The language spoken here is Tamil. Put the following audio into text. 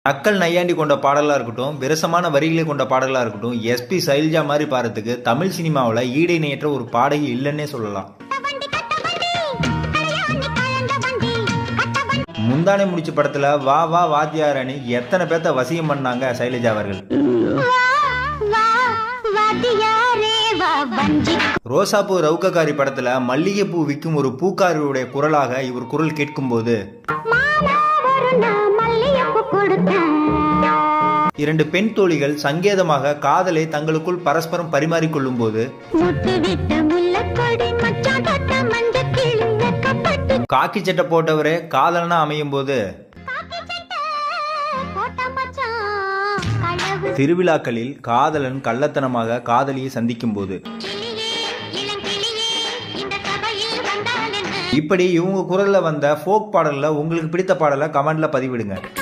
நக்கல் நையாண்டி கொண்ட பாடலாக இருக்கட்டும் விரசமான வரிகளை கொண்ட பாடலாக இருக்கட்டும் எஸ்பி சைல்ஜா மாதிரி பாடுறதுக்கு தமிழ் சினிமாவில் ஈடை நேற்ற ஒரு பாடகி இல்லைன்னே சொல்லலாம் முந்தானை முடிச்ச படத்துல வா வா வாத்தியாரனி எத்தனை பேர்த்த வசியம் பண்ணாங்க சைலஜா அவர்கள் ரோசாப்பூ ரவுக்கக்காரி படத்துல மல்லிகைப்பூ விற்கும் ஒரு பூக்காரியுடைய குரலாக இவர் குரல் கேட்கும்போது இரண்டு பெண் தோழிகள் சங்கேதமாக காதலை தங்களுக்குள் பரஸ்பரம் பரிமாறிக்கொள்ளும் போது காக்கி சட்டை போட்டவரே காதலனா அமையும் போது திருவிழாக்களில் காதலன் கள்ளத்தனமாக காதலியை சந்திக்கும் போது இப்படி இவங்க குரல்ல வந்த ஃபோக் பாடல்ல உங்களுக்கு பிடித்த பாடலை கமெண்ட்ல பதிவிடுங்க